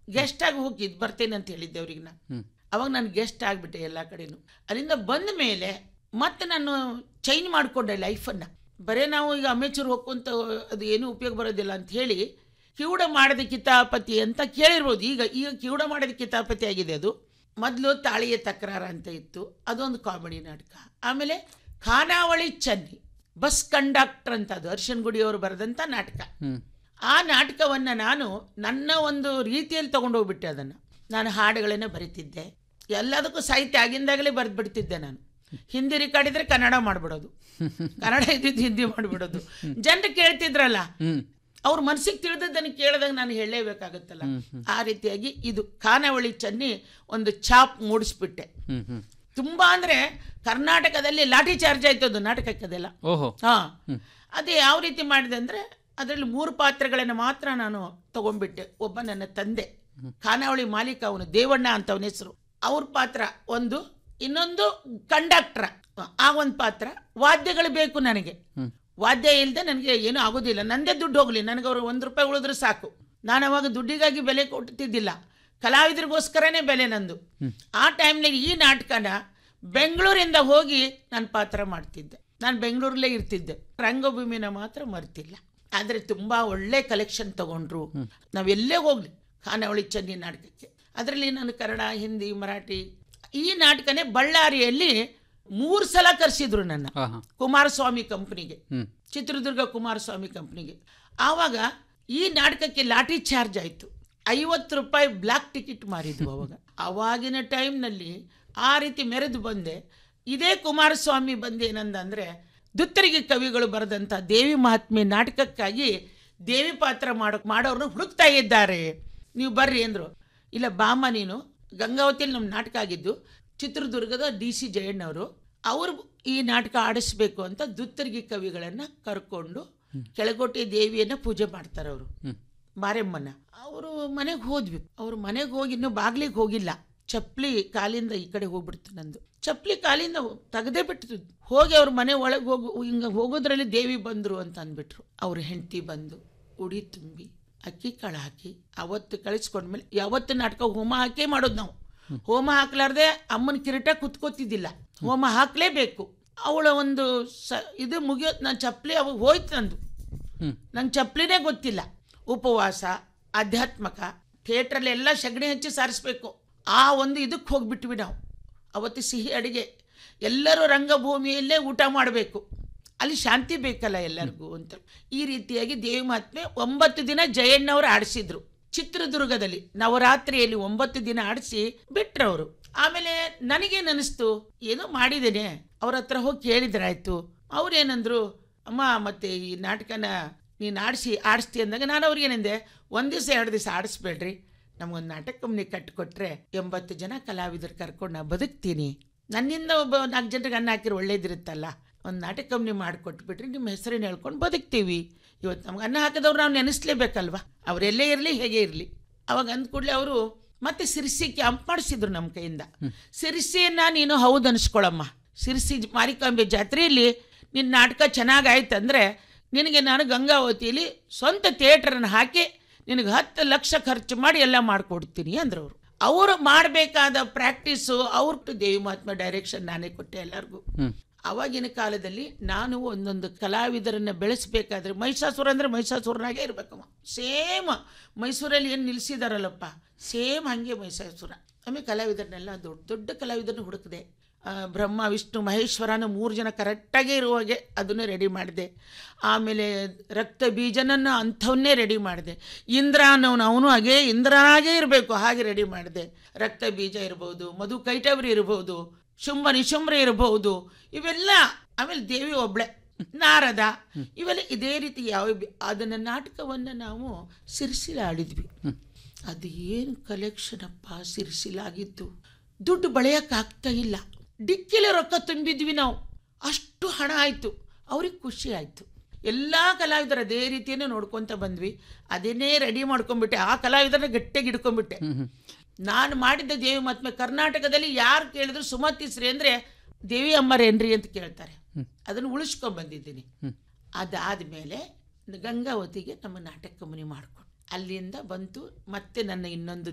Guest ಆಗಿ ಹೋಗಿದ್ದು ಬರ್ತೇನೆ ಅಂತ ಹೇಳಿದ್ದೆ ಅವ್ರಿಗೆ ನಾನು ಹ್ಮ್. ಅವಾಗ ನಾನು ಗೆಸ್ಟ್ ಆಗಿಬಿಟ್ಟೆ ಎಲ್ಲ ಕಡೆನೂ ಅಲ್ಲಿಂದ ಬಂದ ಮೇಲೆ ಮತ್ತೆ ನಾನು ಚೇಂಜ್ ಮಾಡಿಕೊಂಡೆ ಲೈಫನ್ನು ಬರೇ ನಾವು ಈಗ ಅಮೇಚೂರ್ ಹೋಗ್ಕೊಂತ ಅದು ಏನೂ ಉಪಯೋಗ ಬರೋದಿಲ್ಲ ಅಂತ ಹೇಳಿ ಕಿವುಡ ಮಾಡದ ಕಿತಾಪತಿ ಅಂತ ಕೇಳಿರ್ಬೋದು ಈಗ ಈಗ ಕಿವುಡ ಮಾಡದ ಕಿತಾಪತಿ ಆಗಿದೆ ಅದು ಮೊದಲು ತಾಳಿಯ ತಕರಾರ ಅಂತ ಇತ್ತು ಅದೊಂದು ಕಾಮಿಡಿ ನಾಟಕ ಆಮೇಲೆ ಖಾನಾವಳಿ ಚನ್ನಿ ಬಸ್ ಕಂಡಕ್ಟರ್ ಅಂತ ಅದು ಅರ್ಶನ್ ಗುಡಿಯವರು ಬರೆದಂಥ ನಾಟಕ ಹ್ಮ್ ಆ ನಾಟಕವನ್ನು ನಾನು ನನ್ನ ಒಂದು ರೀತಿಯಲ್ಲಿ ತಗೊಂಡೋಗ್ಬಿಟ್ಟೆ ಅದನ್ನು ನಾನು ಹಾಡುಗಳನ್ನೇ ಬರಿತಿದ್ದೆ ಎಲ್ಲದಕ್ಕೂ ಸಾಹಿತ್ಯ ಆಗಿಂದಾಗಲೇ ಬರೆದು ಬಿಡ್ತಿದ್ದೆ ನಾನು ಹಿಂದಿ ರಿಕಾರ್ಡಿದ್ರೆ ಕನ್ನಡ ಮಾಡಿಬಿಡೋದು ಕನ್ನಡ ಇದ್ದಿದ್ದು ಹಿಂದಿ ಮಾಡಿಬಿಡೋದು ಜನರು ಕೇಳ್ತಿದ್ರಲ್ಲ ಹ್ಮ್ ಅವ್ರ ಮನಸ್ಸಿಗೆ ತಿಳಿದದ್ದನ್ನು ಕೇಳಿದಾಗ ನಾನು ಹೇಳಲೇಬೇಕಾಗುತ್ತಲ್ಲ ಆ ರೀತಿಯಾಗಿ ಇದು ಖಾನಾವಳಿ ಚನ್ನಿ ಒಂದು ಛಾಪ್ ಮೂಡಿಸ್ಬಿಟ್ಟೆ ಹ್ಮ್ ಹ್ಮ್ ತುಂಬಾ ಅಂದರೆ ಕರ್ನಾಟಕದಲ್ಲಿ ಲಾಠಿ ಚಾರ್ಜ್ ಆಯ್ತು ಅದು ನಾಟಕಕ್ಕೆ ಅದೆಲ್ಲ ಓಹೋ ಹಾ ಅದೇ ಯಾವ ರೀತಿ ಮಾಡಿದೆ ಅಂದರೆ ಅದರಲ್ಲಿ ಮೂರು ಪಾತ್ರಗಳನ್ನು ಮಾತ್ರ ನಾನು ತಗೊಂಡ್ಬಿಟ್ಟೆ ಒಬ್ಬ ನನ್ನ ತಂದೆ ಖಾನಾವಳಿ ಮಾಲೀಕ ಅವನು ದೇವಣ್ಣ ಅಂತ ಅವನ ಹೆಸರು ಅವ್ರ ಪಾತ್ರ ಒಂದು ಇನ್ನೊಂದು ಕಂಡಕ್ಟ್ರ ಆ ಒಂದು ಪಾತ್ರ ವಾದ್ಯಗಳು ಬೇಕು ನನಗೆ ಹ್ಮ್. ವಾದ್ಯ ಇಲ್ಲದೆ ನನಗೆ ಏನೂ ಆಗೋದಿಲ್ಲ ನಂದೇ ದುಡ್ಡು ಹೋಗಲಿ ನನಗೆ ಅವರು ಒಂದು ರೂಪಾಯಿ ಉಳಿದ್ರೆ ಸಾಕು ನಾನು ಅವಾಗ ದುಡ್ಡಿಗಾಗಿ ಬೆಲೆ ಕೊಡ್ತಿದ್ದಿಲ್ಲ ಕಲಾವಿದರಿಗೋಸ್ಕರನೇ ಬೆಲೆ ನಂದು ಆ ಟೈಮ್ನಲ್ಲಿ ಈ ನಾಟಕನ ಬೆಂಗಳೂರಿಂದ ಹೋಗಿ ನಾನು ಪಾತ್ರ ಮಾಡ್ತಿದ್ದೆ ನಾನು ಬೆಂಗಳೂರಲ್ಲೇ ಇರ್ತಿದ್ದೆ ರಂಗಭೂಮಿನ ಮಾತ್ರ ಮರ್ತಿಲ್ಲ ಆದರೆ ತುಂಬ ಒಳ್ಳೆ ಕಲೆಕ್ಷನ್ ತಗೊಂಡ್ರು ನಾವೆಲ್ಲೇ ಹೋಗಲಿ ಖಾನಾವಳಿ ಚನ್ನಿ ನಾಟಕಕ್ಕೆ ಅದರಲ್ಲಿ ನಾನು ಕನ್ನಡ ಹಿಂದಿ ಮರಾಠಿ ಈ ನಾಟಕನೇ ಬಳ್ಳಾರಿಯಲ್ಲಿ ಮೂರು ಸಲ ಕರೆಸಿದ್ರು ನನ್ನ ಹಾ ಹಾ ಕುಮಾರಸ್ವಾಮಿ ಕಂಪ್ನಿಗೆ ಹ್ಮ್ ಚಿತ್ರದುರ್ಗ ಕುಮಾರಸ್ವಾಮಿ ಕಂಪ್ನಿಗೆ ಆವಾಗ ಈ ನಾಟಕಕ್ಕೆ ಲಾಠಿ ಚಾರ್ಜ್ ಆಯಿತು ಐವತ್ತು ರೂಪಾಯಿ ಬ್ಲ್ಯಾಕ್ ಟಿಕೆಟ್ ಮಾರಿದ್ವು ಅವಾಗ ಅವಾಗಿನ ಟೈಮ್ನಲ್ಲಿ ಆ ರೀತಿ ಮೆರೆದು ಬಂದೆ ಇದೇ ಕುಮಾರಸ್ವಾಮಿ ಬಂದೇನಂದ್ರೆ ದುತ್ತರಿಗೆ ಕವಿಗಳು ಬರೆದಂಥ ದೇವಿ ಮಹಾತ್ಮೆ ನಾಟಕಕ್ಕಾಗಿ ದೇವಿ ಪಾತ್ರ ಮಾಡೋ ಮಾಡೋರನ್ನ ಹುಡುಕ್ತಾ ಇದ್ದಾರೆ ನೀವು ಬರ್ರಿ ಅಂದರು ಇಲ್ಲ ಬಾಮ್ಮ ನೀನು ಗಂಗಾವತಿಯಲ್ಲಿ ನಮ್ಮ ನಾಟಕ ಆಗಿದ್ದು ಚಿತ್ರದುರ್ಗದ ಡಿ ಸಿ ಜಯಣ್ಣವರು ಅವರು ಈ ನಾಟಕ ಆಡಿಸ್ಬೇಕು ಅಂತ ದುತ್ತರ್ಗಿ ಕವಿಗಳನ್ನು ಕರ್ಕೊಂಡು ಕೆಳಗೋಟೆ ದೇವಿಯನ್ನು ಪೂಜೆ ಮಾಡ್ತಾರೆ ಅವರು ಹ್ಮ್ ಮಾರೆಮ್ಮನ ಅವರು ಮನೆಗೆ ಹೋದ್ವಿ ಅವ್ರ ಮನೆಗೆ ಹೋಗಿ ಇನ್ನೂ ಬಾಗ್ಲಿಗೆ ಹೋಗಿಲ್ಲ ಚಪ್ಪಲಿ ಕಾಲಿಂದ ಈ ಕಡೆ ಹೋಗ್ಬಿಡ್ತು ನಂದು ಚಪ್ಪಲಿ ಕಾಲಿಂದ ತೆಗೆದೇ ಬಿಟ್ಟು ಹೋಗಿ ಅವ್ರ ಮನೆ ಒಳಗೆ ಹೋಗು ಹಿಂಗೆ ಹೋಗೋದ್ರಲ್ಲಿ ದೇವಿ ಬಂದರು ಅಂತ ಅಂದ್ಬಿಟ್ರು ಅವ್ರ ಹೆಂಡತಿ ಬಂದು ಉಡಿ ತುಂಬಿ ಅಕ್ಕಿ ಕಾಳು ಹಾಕಿ ಅವತ್ತು ಕಳಿಸ್ಕೊಂಡ್ಮೇಲೆ ಯಾವತ್ತು ನಾಟಕ ಹೋಮ ಹಾಕೇ ಮಾಡೋದು ನಾವು ಹೋಮ ಹಾಕ್ಲಾರ್ದೆ ಅಮ್ಮನ ಕಿರೀಟ ಕುತ್ಕೋತಿದ್ದಿಲ್ಲ ಹೋಮ ಹಾಕ್ಲೇಬೇಕು ಅವಳ ಒಂದು ಸ ಇದು ಮುಗಿಯೋದು ನಾನು ಚಪ್ಪಲಿ ಅವಾಗ ಹೋಯ್ತು ನಂದು ಹ್ಮ್ ನಂಗೆ ಚಪ್ಪಲಿನೇ ಗೊತ್ತಿಲ್ಲ ಉಪವಾಸ ಆಧ್ಯಾತ್ಮಕ ಥಿಯೇಟ್ರಲ್ಲೆಲ್ಲ ಸಗಣಿ ಹಚ್ಚಿ ಸಾರಿಸ್ಬೇಕು ಆ ಒಂದು ಇದಕ್ಕೆ ಹೋಗ್ಬಿಟ್ವಿ ನಾವು ಅವತ್ತು ಸಿಹಿ ಅಡಿಗೆ ಎಲ್ಲರೂ ರಂಗಭೂಮಿಯಲ್ಲೇ ಊಟ ಮಾಡಬೇಕು ಅಲ್ಲಿ ಶಾಂತಿ ಬೇಕಲ್ಲ ಎಲ್ಲರಿಗೂ ಅಂತ ಈ ರೀತಿಯಾಗಿ ದೇವಿ ಮಹಾತ್ಮೆ ಒಂಬತ್ತು ದಿನ ಜಯಣ್ಣವರು ಆಡಿಸಿದ್ರು ಚಿತ್ರದುರ್ಗದಲ್ಲಿ ನವರಾತ್ರಿಯಲ್ಲಿ ಒಂಬತ್ತು ದಿನ ಆಡಿಸಿ ಬಿಟ್ರು ಅವರು ಆಮೇಲೆ ನನಗೇನು ಅನಿಸ್ತು ಏನೋ ಮಾಡಿದ್ದೇನೆ ಅವ್ರ ಹತ್ರ ಹೋಗಿ ಕೇಳಿದ್ರಾಯ್ತು ಅವ್ರೇನಂದ್ರು ಅಮ್ಮ ಮತ್ತೆ ಈ ನಾಟಕನ ನೀನು ಆಡಿಸಿ ಆಡಿಸ್ತಿ ಅಂದಾಗ ನಾನು ಅವ್ರಿಗೇನೆಂದೆ ಒಂದು ದಿವಸ ಎರಡು ದಿವಸ ಆಡಿಸ್ಬೇಡ್ರಿ ನಮಗೊಂದು ನಾಟಕ ಕಂಪ್ನಿ ಕಟ್ಟಿಕೊಟ್ರೆ ಎಂಬತ್ತು ಜನ ಕಲಾವಿದರು ಕರ್ಕೊಂಡು ನಾ ಬದುಕ್ತೀನಿ ನನ್ನಿಂದ ಒಬ್ಬ ನಾಲ್ಕು ಜನರಿಗೆ ಅನ್ನ ಹಾಕಿರೋ ಒಳ್ಳೇದಿರುತ್ತಲ್ಲ ಒಂದು ನಾಟಕ ಕಂಪ್ನಿ ಮಾಡಿಕೊಟ್ಬಿಟ್ರೆ ನಿಮ್ಮ ಹೆಸರನ್ನ ಹೇಳ್ಕೊಂಡು ಬದುಕ್ತೀವಿ ಇವತ್ತು ನಮ್ಗೆ ಅನ್ನ ಹಾಕಿದವ್ರು ನಾವು ನೆನೆಸ್ಲೇಬೇಕಲ್ವ ಅವರೆಲ್ಲೇ ಇರಲಿ ಹೇಗೆ ಇರಲಿ ಅವಾಗ ಅಂದ ಕೂಡಲೇ ಅವರು ಮತ್ತೆ ಸಿರಿಸಿ ಕ್ಯಾಂಪ್ ಮಾಡಿಸಿದ್ರು ನಮ್ಮ ಕೈಯಿಂದ ಸಿರಿಸಿಯನ್ನ ನೀನು ಹೌದು ಅನಿಸ್ಕೊಳಮ್ಮ ಸಿರಿಸಿ ಮಾರಿಕಾಂಬೆ ಜಾತ್ರೆಯಲ್ಲಿ ನಿನ್ನ ನಾಟಕ ಚೆನ್ನಾಗಾಯ್ತಂದ್ರೆ ನಿನಗೆ ನಾನು ಗಂಗಾವತಿಯಲ್ಲಿ ಸ್ವಂತ ಥಿಯೇಟ್ರನ್ನು ಹಾಕಿ ನಿನಗೆ ಹತ್ತು ಲಕ್ಷ ಖರ್ಚು ಮಾಡಿ ಎಲ್ಲ ಮಾಡಿಕೊಡ್ತೀನಿ ಅಂದ್ರು ಅವರು ಅವರು ಮಾಡಬೇಕಾದ ಪ್ರಾಕ್ಟೀಸು ಅವ್ರ ದೇವಿ ಮಹಾತ್ಮ ಡೈರೆಕ್ಷನ್ ನಾನೇ ಕೊಟ್ಟೆ ಎಲ್ಲರಿಗೂ ಹ್ಮ್ ಅವಾಗಿನ ಕಾಲದಲ್ಲಿ ನಾನು ಒಂದೊಂದು ಕಲಾವಿದರನ್ನ ಬೆಳೆಸಬೇಕಾದ್ರೆ ಮಹಿಷಾಸುರ ಅಂದರೆ ಮಹಿಷಾಸುರನಾಗೇ ಇರಬೇಕಮ್ಮ ಸೇಮ್ ಮೈಸೂರಲ್ಲಿ ಏನು ನಿಲ್ಲಿಸಿದಾರಲ್ಲಪ್ಪ ಸೇಮ್ ಹಾಗೆ ಮಹಿಷಾಸುರ ಆಮೇಲೆ ಕಲಾವಿದರನ್ನೆಲ್ಲ ದೊಡ್ಡ ದೊಡ್ಡ ಕಲಾವಿದರನ್ನ ಹುಡುಕಿದೆ ಆ, ಬ್ರಹ್ಮ ವಿಷ್ಣು ಮಹೇಶ್ವರನ ಮೂರು ಜನ ಕರೆಕ್ಟಾಗೇ ಇರುವ ಹಾಗೆ ಅದನ್ನು ರೆಡಿ ಮಾಡಿದೆ ಆಮೇಲೆ ರಕ್ತ ಬೀಜನನ್ನು ಅಂಥವನ್ನೇ ರೆಡಿ ಮಾಡಿದೆ ಇಂದ್ರ ಅನ್ನೋನು ಅವನು ಹಾಗೆ ಇಂದ್ರನಾಗೇ ಇರಬೇಕು ಹಾಗೆ ರೆಡಿ ಮಾಡಿದೆ ರಕ್ತ ಬೀಜ ಇರ್ಬೋದು ಮಧು ಕೈಟವರಿ ಇರ್ಬೋದು ಶುಂಭ ನಿಶುಂಭ್ರ ಇರಬಹುದು ಇವೆಲ್ಲ ಆಮೇಲೆ ದೇವಿ ಒಬ್ಳೆ ನಾರದ ಇವೆಲ್ಲ ಇದೇ ರೀತಿ ಯಾವ ಬಿ- ಅದನ್ನ ನಾಟಕವನ್ನು ನಾವು ಸಿರಿಸಿಲ ಆಡಿದ್ವಿ ಅದು ಏನು ಕಲೆಕ್ಷನ್ ಅಪ್ಪ ಸಿರಿಸಿಲಾಗಿತ್ತು ದುಡ್ಡು ಬಳೆಯೋಕ್ಕಾಗ್ತಾ ಇಲ್ಲ ಡಿಕ್ಕಿಲೆ ರೊಕ್ಕ ತುಂಬಿದ್ವಿ ನಾವು ಅಷ್ಟು ಹಣ ಆಯಿತು ಅವ್ರಿಗೆ ಖುಷಿ ಆಯಿತು ಎಲ್ಲ ಕಲಾವಿದರು ಅದೇ ರೀತಿಯೇ ನೋಡ್ಕೊತ ಬಂದ್ವಿ ಅದನ್ನೇ ರೆಡಿ ಮಾಡ್ಕೊಂಡ್ಬಿಟ್ಟೆ ಆ ಕಲಾವಿದರನ್ನ ಗಟ್ಟಿಗೆ ಹಿಡ್ಕೊಂಡ್ಬಿಟ್ಟೆ ಹ್ಮ್ ಹ್ಮ್ ನಾನು ಮಾಡಿದ್ದ ದೇವಿ ಮಹಾತ್ಮೆ ಕರ್ನಾಟಕದಲ್ಲಿ ಯಾರು ಕೇಳಿದ್ರು ಸುಮತಿಸ್ರಿ ಅಂದರೆ ದೇವಿ ಅಮ್ಮರೇನ್ರಿ ಅಂತ ಕೇಳ್ತಾರೆ ಅದನ್ನು ಉಳಿಸ್ಕೊಂಡ್ ಬಂದಿದ್ದೀನಿ ಹ್ಮ್. ಅದಾದಮೇಲೆ ಗಂಗಾವತಿಗೆ ನಮ್ಮ ನಾಟಕ ಕಂಪನಿ ಮಾಡ್ಕೊಂಡು ಅಲ್ಲಿಂದ ಬಂತು ಮತ್ತೆ ನನ್ನ ಇನ್ನೊಂದು